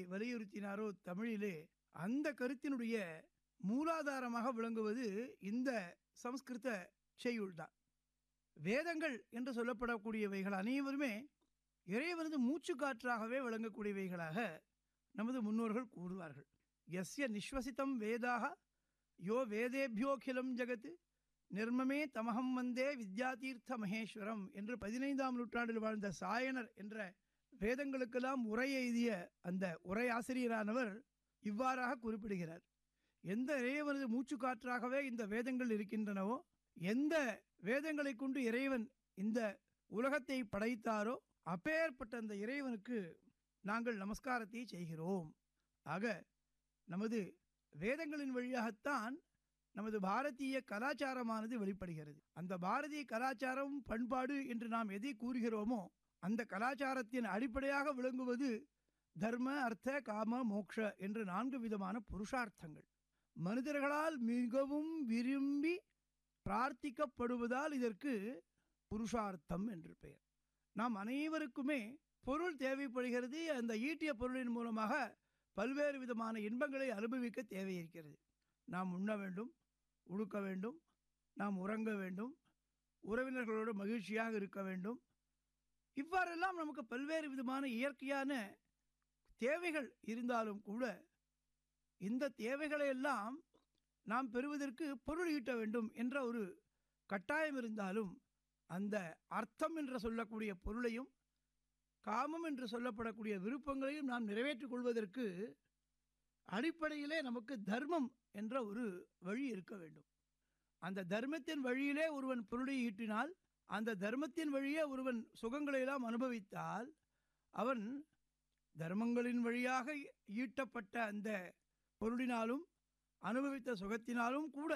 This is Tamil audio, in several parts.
வலியுறுத்தினாரோ தமிழிலே அந்த கருத்தினுடைய மூலாதாரமாக விளங்குவது இந்த சம்ஸ்கிருத செய்யுள்தான் வேதங்கள் என்று சொல்லப்படக்கூடியவைகள் அனைவருமே இறைவனது மூச்சுக்காற்றாகவே விளங்கக்கூடியவைகளாக நமது முன்னோர்கள் கூறுவார்கள் எஸ்ய நிஸ்வசித்தம் வேதாக யோ வேதேபியோகிலம் ஜகத் நிர்மமே தமகம் வந்தே வித்யாதீர்த்த மகேஸ்வரம் என்று பதினைந்தாம் நூற்றாண்டில் வாழ்ந்த சாயனர் என்ற வேதங்களுக்கெல்லாம் உரை எழுதிய அந்த உரையாசிரியரானவர் இவ்வாறாக குறிப்பிடுகிறார் எந்த இறைவனது மூச்சுக்காற்றாகவே இந்த வேதங்கள் இருக்கின்றனவோ எந்த வேதங்களை கொண்டு இறைவன் இந்த உலகத்தை படைத்தாரோ அப்பேற்பட்ட அந்த இறைவனுக்கு நாங்கள் நமஸ்காரத்தை செய்கிறோம் ஆக நமது வேதங்களின் வழியாகத்தான் நமது பாரதிய கலாச்சாரமானது வெளிப்படுகிறது அந்த பாரதிய கலாச்சாரம் பண்பாடு என்று நாம் எதை கூறுகிறோமோ அந்த கலாச்சாரத்தின் அடிப்படையாக விளங்குவது தர்ம அர்த்த காம மோக்ஷ என்று நான்கு விதமான புருஷார்த்தங்கள் மனிதர்களால் மிகவும் விரும்பி பிரார்த்திக்கப்படுவதால் இதற்கு புருஷார்த்தம் என்று பெயர் நாம் அனைவருக்குமே பொருள் தேவைப்படுகிறது அந்த ஈட்டிய பொருளின் மூலமாக பல்வேறு விதமான இன்பங்களை அனுபவிக்க தேவை இருக்கிறது நாம் உண்ண வேண்டும் உடுக்க வேண்டும் நாம் உறங்க வேண்டும் உறவினர்களோடு மகிழ்ச்சியாக இருக்க வேண்டும் இவ்வாறெல்லாம் நமக்கு பல்வேறு விதமான இயற்கையான தேவைகள் இருந்தாலும் கூட இந்த தேவைகளை எல்லாம் நாம் பெறுவதற்கு பொருள் ஈட்ட வேண்டும் என்ற ஒரு கட்டாயம் இருந்தாலும் அந்த அர்த்தம் என்று சொல்லக்கூடிய பொருளையும் காமம் என்று சொல்லப்படக்கூடிய விருப்பங்களையும் நாம் நிறைவேற்றிக் கொள்வதற்கு அடிப்படையிலே நமக்கு தர்மம் என்ற ஒரு வழி இருக்க வேண்டும் அந்த தர்மத்தின் வழியிலே ஒருவன் பொருளை ஈட்டினால் அந்த தர்மத்தின் வழியே ஒருவன் சுகங்களை எல்லாம் அனுபவித்தால் அவன் தர்மங்களின் வழியாக ஈட்டப்பட்ட அந்த பொருளினாலும் அனுபவித்த சுகத்தினாலும் கூட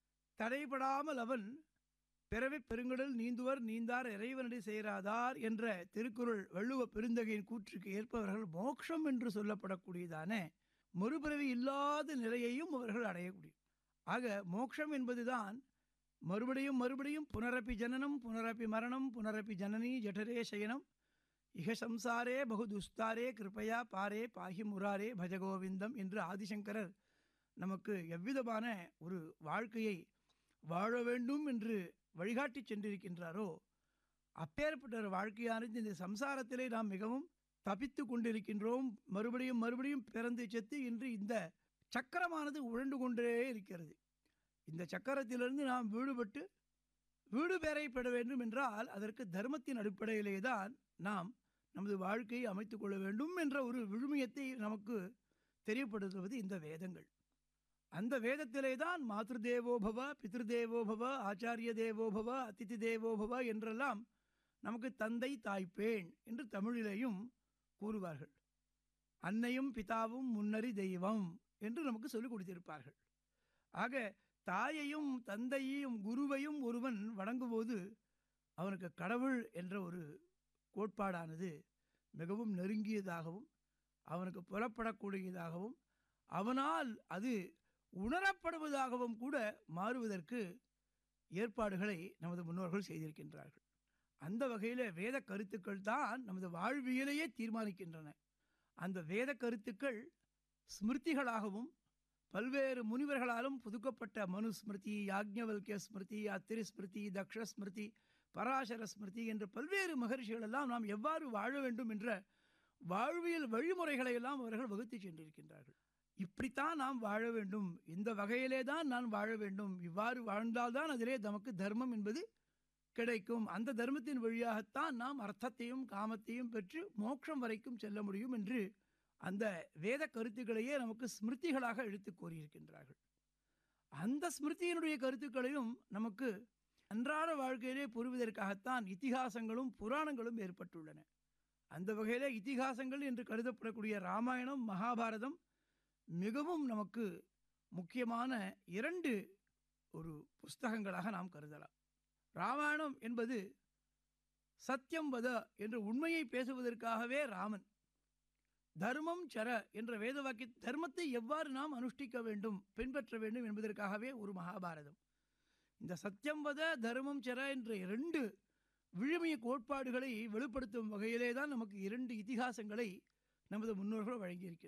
தடைபடாமல் அவன் பிறவி பெருங்கடல் நீந்துவர் நீந்தார் இறைவனடி செய்கிறாதார் என்ற திருக்குறள் வள்ளுவ பெருந்தகையின் கூற்றுக்கு ஏற்பவர்கள் மோட்சம் என்று சொல்லப்படக்கூடியதான மறுபிறவி இல்லாத நிலையையும் அவர்கள் அடையக்கூடிய ஆக மோட்சம் என்பதுதான் மறுபடியும் மறுபடியும் புனரப்பி ஜனனம் புனரப்பி மரணம் புனரப்பி ஜனனி ஜடரே சயனம் இக சம்சாரே பகு துஸ்தாரே கிருபையா பாரே பாகி முராரே பஜகோவிந்தம் என்று ஆதிசங்கரர் நமக்கு எவ்விதமான ஒரு வாழ்க்கையை வாழ வேண்டும் என்று வழிகாட்டி சென்றிருக்கின்றாரோ அப்பேற்பட்ட ஒரு வாழ்க்கையானது இந்த சம்சாரத்திலே நாம் மிகவும் தப்பித்து கொண்டிருக்கின்றோம் மறுபடியும் மறுபடியும் பிறந்து செத்து இன்று இந்த சக்கரமானது உழண்டு கொண்டே இருக்கிறது இந்த சக்கரத்திலிருந்து நாம் வீடுபட்டு வீடு பேரை பெற வேண்டும் என்றால் அதற்கு தர்மத்தின் அடிப்படையிலே தான் நாம் நமது வாழ்க்கையை அமைத்துக் கொள்ள வேண்டும் என்ற ஒரு விழுமியத்தை நமக்கு தெரியப்படுத்துவது இந்த வேதங்கள் அந்த வேதத்திலே தான் மாத்ரு தேவோபவ பித்ருதேவோபவ ஆச்சாரிய தேவோபவ அதிதி தேவோபவ என்றெல்லாம் நமக்கு தந்தை தாய்ப்பேன் என்று தமிழிலேயும் கூறுவார்கள் அன்னையும் பிதாவும் முன்னறி தெய்வம் என்று நமக்கு சொல்லிக் கொடுத்திருப்பார்கள் ஆக தாயையும் தந்தையையும் குருவையும் ஒருவன் வணங்கும்போது அவனுக்கு கடவுள் என்ற ஒரு கோட்பாடானது மிகவும் நெருங்கியதாகவும் அவனுக்கு புலப்படக்கூடியதாகவும் அவனால் அது உணரப்படுவதாகவும் கூட மாறுவதற்கு ஏற்பாடுகளை நமது முன்னோர்கள் செய்திருக்கின்றார்கள் அந்த வகையில் வேத கருத்துக்கள் தான் நமது வாழ்வியலையே தீர்மானிக்கின்றன அந்த வேத கருத்துக்கள் ஸ்மிருதிகளாகவும் பல்வேறு முனிவர்களாலும் புதுக்கப்பட்ட மனு ஸ்மிருதி யாக்ஞவல்கிய ஸ்மிருதி அத்திரி ஸ்மிருதி தக்ஷ ஸ்மிருதி பராசர ஸ்மிருதி என்ற பல்வேறு மகர்ஷிகள் எல்லாம் நாம் எவ்வாறு வாழ வேண்டும் என்ற வாழ்வியல் வழிமுறைகளை எல்லாம் அவர்கள் வகுத்து சென்றிருக்கின்றார்கள் இப்படித்தான் நாம் வாழ வேண்டும் இந்த வகையிலே தான் நான் வாழ வேண்டும் இவ்வாறு வாழ்ந்தால்தான் அதிலே நமக்கு தர்மம் என்பது கிடைக்கும் அந்த தர்மத்தின் வழியாகத்தான் நாம் அர்த்தத்தையும் காமத்தையும் பெற்று மோட்சம் வரைக்கும் செல்ல முடியும் என்று அந்த வேத கருத்துக்களையே நமக்கு ஸ்மிருதிகளாக எடுத்து கூறியிருக்கின்றார்கள் அந்த ஸ்மிருதியினுடைய கருத்துக்களையும் நமக்கு அன்றாட வாழ்க்கையிலே புரிவதற்காகத்தான் இத்திகாசங்களும் புராணங்களும் ஏற்பட்டுள்ளன அந்த வகையிலே இத்திகாசங்கள் என்று கருதப்படக்கூடிய ராமாயணம் மகாபாரதம் மிகவும் நமக்கு முக்கியமான இரண்டு ஒரு புஸ்தகங்களாக நாம் கருதலாம் ராமாயணம் என்பது சத்தியம் வத என்ற உண்மையை பேசுவதற்காகவே ராமன் தர்மம் சர என்ற வேத வாக்கிய தர்மத்தை எவ்வாறு நாம் அனுஷ்டிக்க வேண்டும் பின்பற்ற வேண்டும் என்பதற்காகவே ஒரு மகாபாரதம் இந்த சத்தியம் வத தர்மம் சர என்ற இரண்டு விழுமிய கோட்பாடுகளை வெளிப்படுத்தும் வகையிலே தான் நமக்கு இரண்டு இதிகாசங்களை நமது முன்னோர்கள் வழங்கியிருக்கிறார்